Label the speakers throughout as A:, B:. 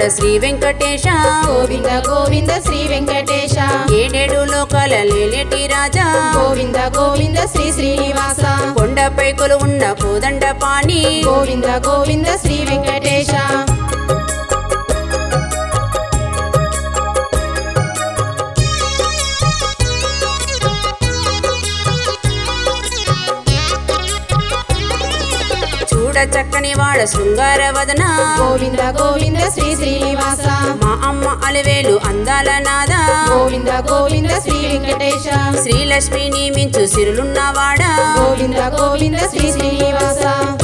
A: శ్రీ వెంకటేశ
B: గోవింద గోవింద శ్రీ వెంకటేశ
A: ఏడేడు లోకాల లేలేటి రాజా
B: గోవింద గోవింద శ్రీ శ్రీనివాస
A: కొండపై కొలువున్న కోదండ పాణి
B: గోవింద గోవింద శ్రీ వెంకటేశ
A: చూడ చక్కని వాడ శృంగార వదన
B: గోవింద గోవింద శ్రీ శ్రీనివాస
A: మా అమ్మ అలవేలు అందాల నాద
B: గోవింద గోవింద శ్రీ వెంకటేశ
A: శ్రీలక్ష్మిని మించు సిరులున్నవాడా
B: గోవింద గోవింద శ్రీ శ్రీనివాస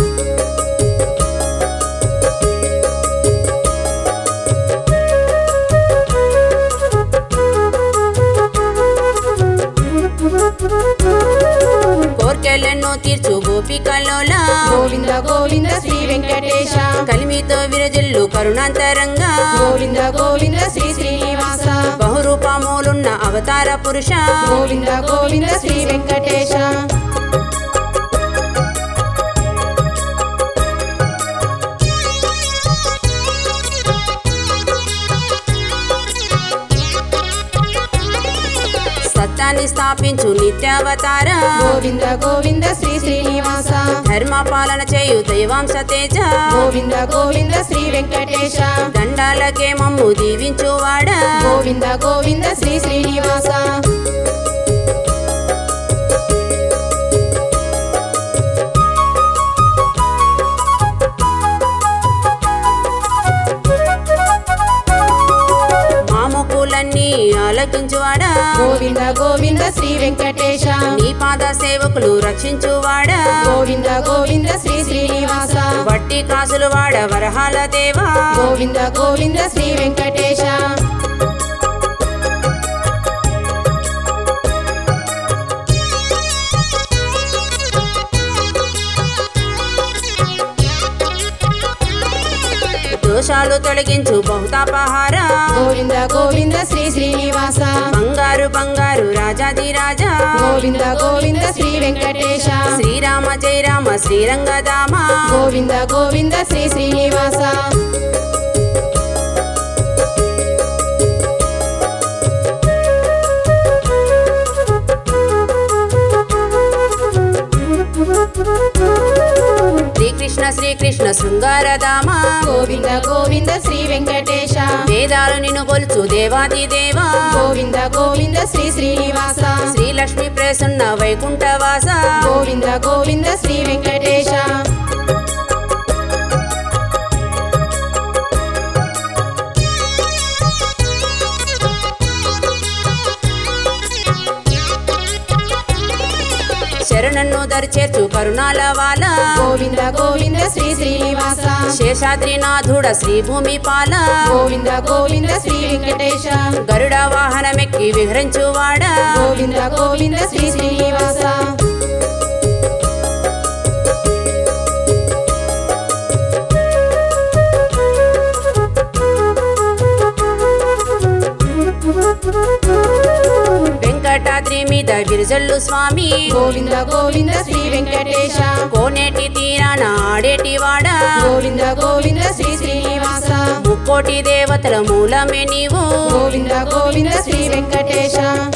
A: కోర్కెలను తీర్చు గోపికలోలా
B: గోవింద గోవింద శ్రీ వెంకటేశ
A: కలిమితో విరజిల్లు కరుణాంతరంగా
B: గోవింద గోవింద శ్రీ శ్రీనివాస
A: బహురూపములున్న అవతార పురుష
B: గోవింద గోవింద శ్రీ వెంకటేశ
A: సత్యాన్ని స్థాపించు నిత్యావతార
B: గోవింద గోవింద శ్రీ శ్రీనివాస
A: ధర్మ పాలన చేయు దైవాంశ తేజ
B: గోవింద గోవింద శ్రీ వెంకటేశ
A: దండాలకే మమ్ము దీవించువాడా
B: గోవింద గోవింద శ్రీ శ్రీనివాస
A: మాముకులన్నీ ఆలకించువాడా
B: గోవింద గోవింద శ్రీ వెంకటేశ
A: నీ పాద సేవకులు రక్షించువాడా
B: గోవింద గోవింద శ్రీ శ్రీనివాస
A: వట్టి కాసులు వాడ వరహాల దేవా
B: గోవింద గోవింద శ్రీ వెంకటేశ
A: దోషాలు తొలగించు బహుతాపహార
B: గోవింద గోవింద శ్రీ శ్రీనివాస
A: బంగారు బంగారు రాజాది రాజా
B: గోవింద గోవింద శ్రీ వెంకటేశ
A: శ్రీరామ జయ రామ శ్రీరంగదామ
B: గోవింద గోవింద శ్రీ శ్రీనివాస
A: శ్రీకృష్ణ శ్రీకృష్ణ శృంగారదామ
B: గోవింద గోవింద శ్రీ వెంకటేశ
A: వేదాలు నిన్ను కొలుచు దేవాది దేవా
B: గోవింద గోవింద శ్రీ శ్రీనివాస
A: శ్రీలక్ష్మి ప్రసన్న వైకుంఠవాస
B: గోవింద గోవింద శ్రీ వెంకటేశ
A: శరణన్ను దరిచేర్చు కరుణాల వాల
B: గోవింద గోవింద శ్రీ శ్రీనివాస
A: శేషాద్రినాథుడ శ్రీభూమి పాల
B: గోవింద గోవింద శ్రీ వెంకటేశ
A: గరుడ వాహనమెక్కి విహరించువాడా
B: గోవింద గోవింద శ్రీ శ్రీనివాస
A: వెంకటాద్రి మీద విరజల్లు స్వామి
B: గోవింద గోవింద శ్రీ వెంకటేశ
A: కోనేటి తీరాన ఆడేటి వాడా
B: గోవింద గోవింద శ్రీ శ్రీనివాస
A: ముక్కోటి దేవతల మూలమే నీవు
B: గోవింద గోవింద శ్రీ వెంకటేశ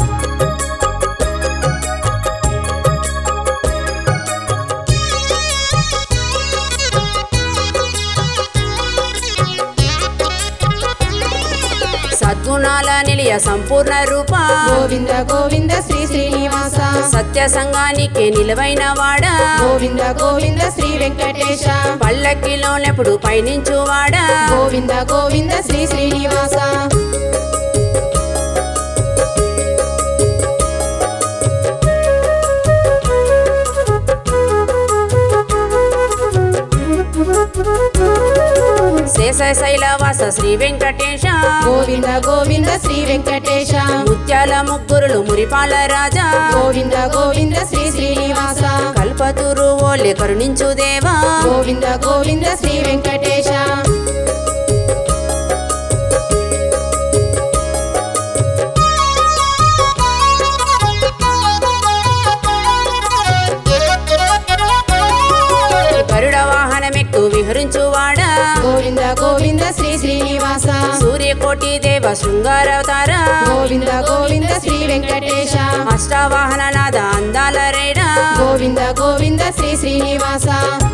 A: సద్గుణాల నిలయ సంపూర్ణ రూప
B: గోవింద గోవింద శ్రీ శ్రీనివాస
A: సత్య సంఘానికి నిలవైన వాడా
B: గోవింద గోవింద శ్రీ వెంకటేశ
A: పల్లకిలోనెప్పుడు పయనించువాడా
B: గోవింద గోవింద శ్రీ శ్రీనివాస
A: శేషశైలవాస శ్రీ వెంకటేశ
B: గోవింద గోవింద శ్రీ వెంకటేశ
A: ముత్యాల ముగ్గురులు మురిపాల రాజా
B: గోవింద గోవింద శ్రీ శ్రీనివాస
A: కల్పతురు ఓలే కరుణించు దేవా
B: గోవింద గోవింద శ్రీ వెంకటేశ
A: గరుడ వాహనమెక్కు విహరించువాడా
B: గోవింద గోవింద శ్రీ శ్రీనివాస శ్రీనివాస
A: సూర్యకోటి దేవ శృంగారవతార
B: గోవింద గోవింద శ్రీ వెంకటేశ
A: అష్టావాహననాథ అందాల రేడా
B: గోవింద గోవింద శ్రీ శ్రీనివాస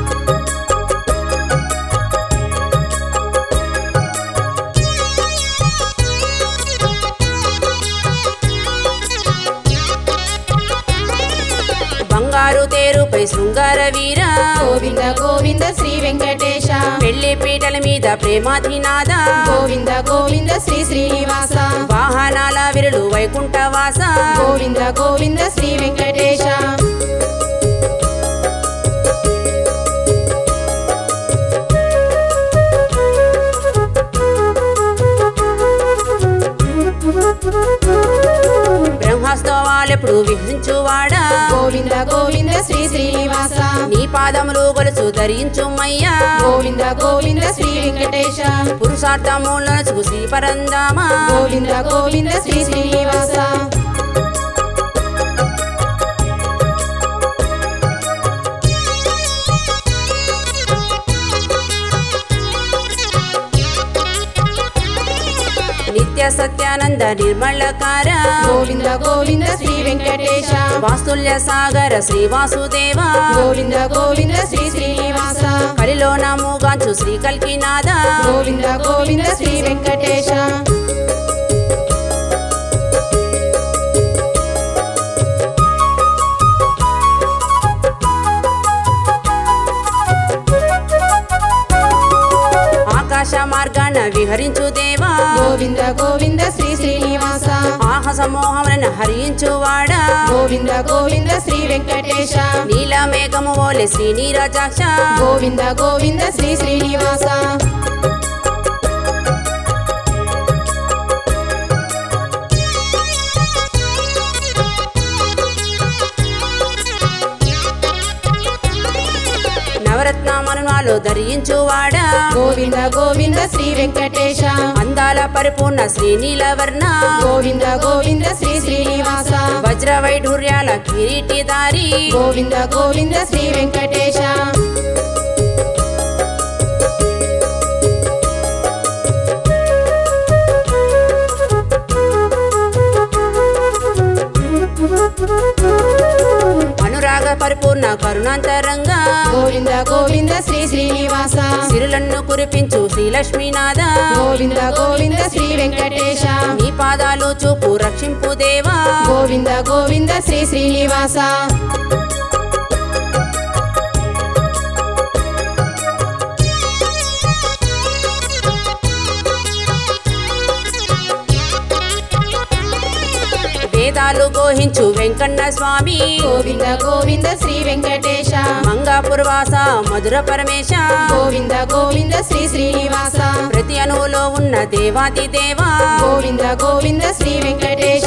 A: బంగారు తేరుపై శృంగార వీర
B: గోవింద గోవింద శ్రీ వెంకటేశ
A: పెళ్లి పీటల మీద ప్రేమాధినాథ
B: గోవింద గోవింద శ్రీ శ్రీనివాస
A: వాహనాల విరులు వైకుంఠవాస
B: గోవింద గోవింద శ్రీ వెంకటేశ
A: బ్రహ్మస్తవాలెప్పుడు విహరించువాడా
B: గోవింద గోవింద శ్రీ శ్రీనివాస
A: నీ పాదములు గొలుసు ధరించుమయ్యా
B: గోవింద గోవింద శ్రీ వెంకటేశ
A: పురుషార్థములను శ్రీ పరందామా
B: గోవింద గోవింద శ్రీ శ్రీనివాస
A: నిత్య సత్యానంద నిర్మలకార
B: గోవింద గోవింద శ్రీ వెంకటేశ
A: వాస్తుల్య సాగర శ్రీ వాసుదేవ
B: గోవింద గోవింద శ్రీ శ్రీనివాస
A: కలిలో నమ్ముగాంచు శ్రీ కల్కినాథ
B: గోవింద గోవింద శ్రీ వెంకటేశ
A: ఆకాశ మార్గాన విహరించు దేవా
B: గోవింద గోవింద శ్రీ శ్రీనివాస
A: ఆహ సమోహములను హరించువాడా
B: గోవింద గోవింద శ్రీ వెంకటేశ
A: నీల మేఘము ఓలే శ్రీ నీరజాక్ష
B: గోవింద గోవింద శ్రీ శ్రీనివాస
A: నవరత్నమను నాలో ధరించువాడా
B: గోవింద గోవింద శ్రీ వెంకటేశ
A: అందాల పరిపూర్ణ శ్రీ నీలవర్ణ
B: గోవింద గోవింద శ్రీ శ్రీనివాస
A: వజ్ర వైఢూర్యాల కిరీటిదారి
B: గోవింద గోవింద శ్రీ వెంకటేశ
A: అనురాగ పరిపూర్ణ కరుణాంతరంగా
B: గోవింద గోవింద శ్రీ శ్రీనివాస
A: సిరులను కురిపించు శ్రీలక్ష్మీనాథ
B: గోవింద గోవింద శ్రీ వెంకటేశ
A: నీ పాదాలు చూపు రక్షింపు దేవా
B: గోవింద గోవింద శ్రీ శ్రీనివాస
A: వేదాలు గోహించు వెంకన్న స్వామి
B: గోవింద గోవింద శ్రీ వెంకటేశ
A: మంగాపురవాస మధుర పరమేశ
B: గోవింద గోవింద శ్రీ శ్రీనివాస
A: ప్రతి అణువులో ఉన్న దేవాది దేవా
B: గోవింద గోవింద శ్రీ వెంకటేశ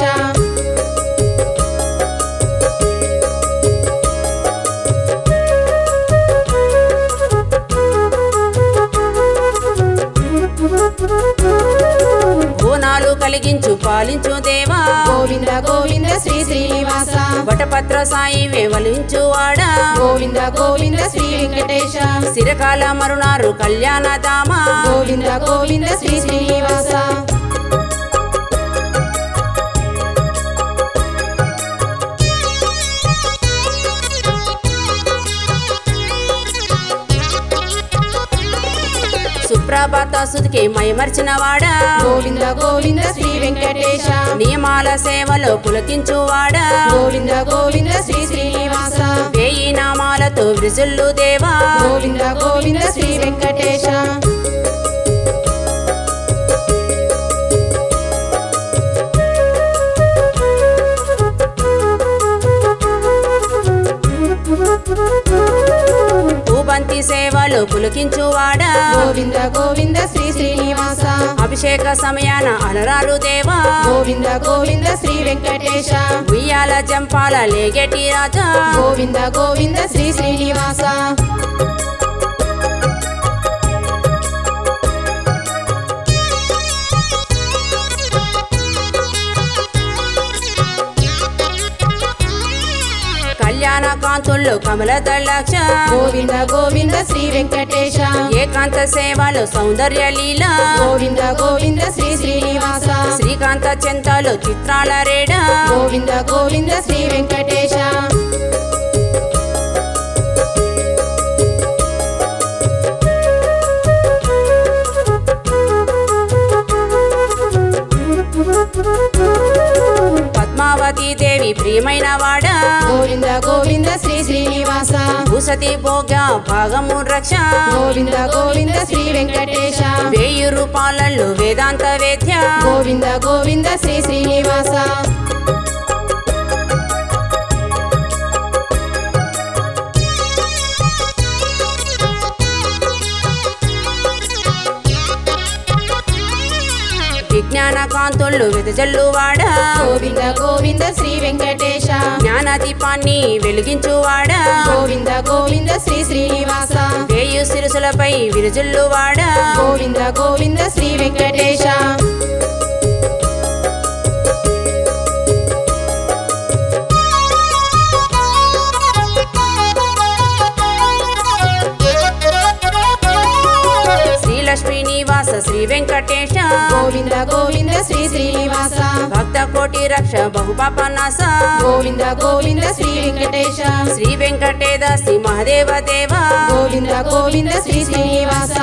A: బోనాలు కలిగించు పాలించు దేవా
B: గోవింద గోవింద శ్రీ శ్రీనివాస
A: వటపత్ర సాయి వేవలించు వాడా
B: గోవింద గోవింద శ్రీ వెంకటేశ
A: సిరకాల మరునారు కళ్యాణ దామా
B: గోవింద గోవింద శ్రీ శ్రీనివాస
A: సుప్రభాత సుదికి మైమర్చిన వాడా
B: గోవింద గోవింద శ్రీ వెంకటేశ
A: నియమాల సేవలో పులకించు వాడా
B: గోవింద గోవింద శ్రీ శ్రీనివాస
A: వేయి నామాలతో విరుజుల్లు దేవా
B: గోవింద గోవింద శ్రీ వెంకటేశ
A: భూబంతి సేవలో పులకించు వాడా
B: గోవింద గోవింద శ్రీ శ్రీనివాస
A: అభిషేక సమయాన అలరాలు దేవా
B: గోవింద గోవింద శ్రీ వెంకటేశ
A: ఉయ్యాల జంపాల లేగేటి రాజా
B: గోవింద గోవింద శ్రీ శ్రీనివాస
A: కళ్యాణ కాంతుల్లో కమల దళాక్ష
B: గోవింద గోవింద శ్రీ వెంకటేశ
A: ఏకాంత సేవలో సౌందర్య లీల
B: గోవింద గోవింద
A: చెంతలు చిత్రాల రేడ
B: గోవింద గోవింద శ్రీ వెంకటేశ
A: పద్మావతి దేవి ప్రియమైన వాడ
B: గోవింద గోవింద శ్రీ శ్రీనివాస
A: భూసతి భోగ భాగము రక్ష
B: గోవింద గోవింద శ్రీ వెంకటేశ
A: వెయ్యి రూపాయలలో వేదాంత వేద్య
B: గోవింద గోవింద శ్రీ శ్రీనివాస
A: విజ్ఞాన కాంతుళ్ళు వెదజల్లు వాడ
B: గోవింద గోవింద శ్రీ వెంకటేశ
A: జ్ఞాన దీపాన్ని వెలిగించు వాడ
B: గోవింద గోవింద శ్రీ శ్రీనివాస
A: వేయు సిరుసులపై విరుజుల్లు వాడ
B: గోవింద గోవింద శ్రీ వెంకటేశ
A: శ్రీలక్ష్మీ నివాస శ్రీ వెంకటేశ
B: గోవింద గోవింద శ్రీ శ్రీనివాస
A: భక్త కోటి రక్ష బహుపాపనాస
B: గోవింద గోవింద శ్రీ వెంకటేశ
A: శ్రీ వెంకటేద శ్రీ మహదేవ దేవ
B: గోవింద గోవింద శ్రీ శ్రీనివాస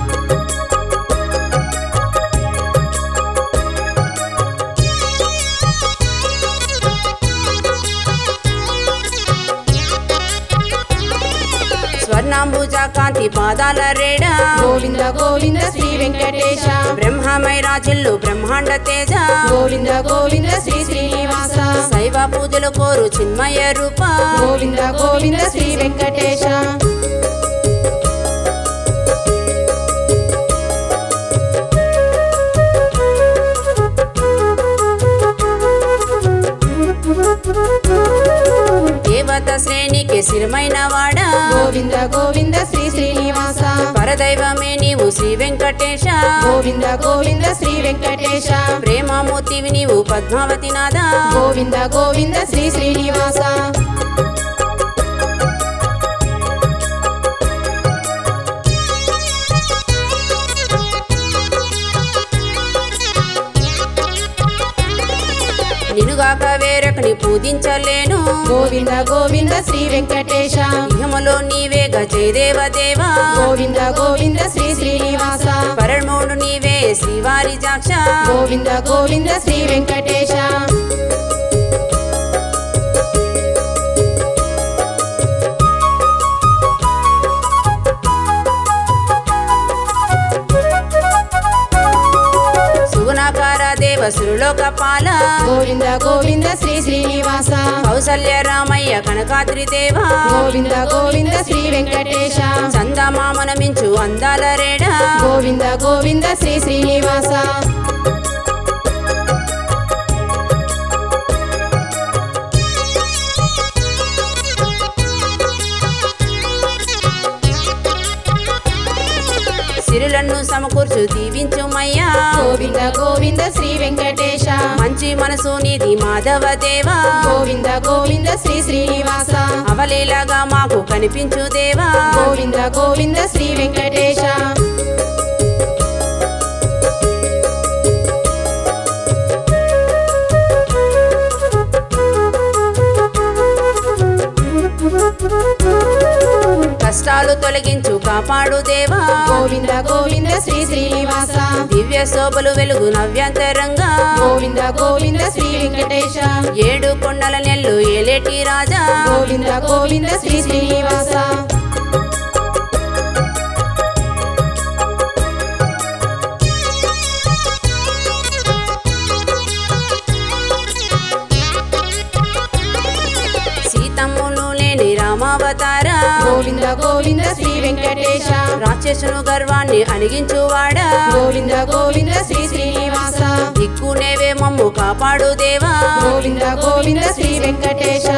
A: స్వర్ణాంబుజ కాంతి పాదాల రేడ
B: గోవింద గోవింద శ్రీ వెంకటేశ
A: బ్రహ్మమై రాజిల్లు బ్రహ్మాండ తేజ
B: గోవింద గోవింద శ్రీ శ్రీనివాస
A: శైవ పూజలు కోరు చిన్మయ రూప
B: గోవింద గోవింద శ్రీ వెంకటేశ
A: దేవత శ్రేణికి శిరమైన వాడ
B: గోవింద గోవింద శ్రీ శ్రీనివాస
A: పరదైవమే నీవు శ్రీ వెంకటేశ
B: గోవింద గోవింద శ్రీ వెంకటేశ
A: ప్రేమమూర్తివి నీవు పద్మావతి నాథ
B: గోవింద గోవింద శ్రీ శ్రీనివాస
A: నినుగాక వేరొకని పూజించలేను
B: గోవింద గోవింద శ్రీ వెంకటేశ
A: ఇహములో నీవే గజయదేవ దేవా
B: గోవింద గోవింద శ్రీ శ్రీనివాస
A: పరమోడు నీవే శ్రీవారి జాక్ష
B: గోవింద గోవింద శ్రీ వెంకటేశ
A: సుగుణాకార దేవ సురులోక పాల
B: గోవింద గోవింద శ్రీ శ్రీనివాస
A: కౌసల్య రామయ్య కనకాద్రి దేవా
B: గోవింద గోవింద శ్రీ వెంకటేశ
A: చందమామన మించు అందాల రేడ
B: గోవింద గోవింద శ్రీ శ్రీనివాస
A: సిరులను సమకూర్చు దీవించుమయ్యా
B: గోవింద గోవింద శ్రీ వెంకటేశ
A: మంచి మనసు నీది మాధవ దేవా
B: గోవింద గోవింద శ్రీ శ్రీనివాస
A: అవలీలగా మాకు కనిపించు దేవా
B: గోవింద గోవింద శ్రీ వెంకటేశ
A: కష్టాలు తొలగించు కాపాడు దేవా
B: గోవింద గోవింద శ్రీ శ్రీనివాస
A: దివ్య శోభలు వెలుగు నవ్యాంతరంగా
B: గోవింద గోవింద శ్రీ వెంకటేశ
A: ఏడు కొండల నెల్లు ఏలేటి రాజా
B: గోవింద గోవింద శ్రీ శ్రీనివాస
A: సీతమ్ములు లేని రామావతార
B: గోవింద గోవింద శ్రీ వెంకటేశ
A: రాక్షసును గర్వాన్ని అణిగించువాడా
B: గోవింద గోవింద శ్రీ శ్రీనివాస
A: దిక్కునేవే మమ్ము కాపాడు దేవా
B: గోవింద గోవింద శ్రీ వెంకటేశ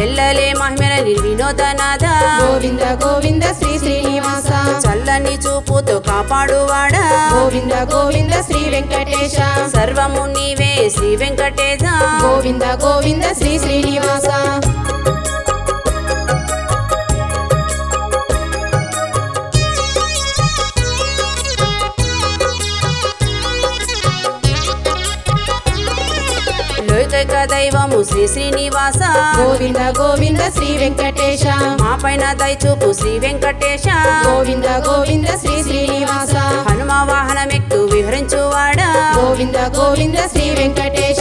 A: ఎల్లలే మహిమల వినోదనాథ
B: గోవింద గోవింద శ్రీ శ్రీనివాస
A: చల్లని చూపు చూపుతో కాపాడువాడా
B: గోవింద గోవింద శ్రీ వెంకటేశ
A: సర్వము నీవే శ్రీ వెంకటేశ
B: గోవింద గోవింద శ్రీ శ్రీనివాస
A: లోకైక దైవము శ్రీ శ్రీనివాస
B: గోవింద గోవింద శ్రీ వెంకటేశ
A: మా పైన దయచూపు శ్రీ వెంకటేశ
B: గోవింద గోవింద శ్రీ శ్రీనివాస
A: హనుమ వాహనమెక్కు విహరించువాడా
B: గోవింద గోవింద శ్రీ వెంకటేశ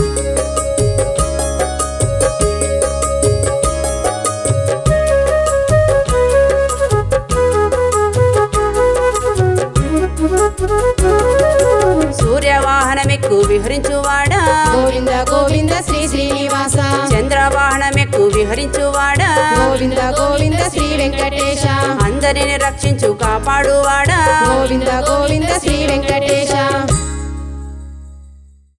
A: సూర్య వాహనమెక్కు విహరించువాడా
B: గోవింద గోవింద శ్రీ శ్రీనివాస
A: చంద్ర వాహనమెక్కు విహరించువాడా
B: గోవింద గోవింద శ్రీ వెంకటేశ
A: అందరిని రక్షించు కాపాడువాడా
B: గోవింద గోవింద శ్రీ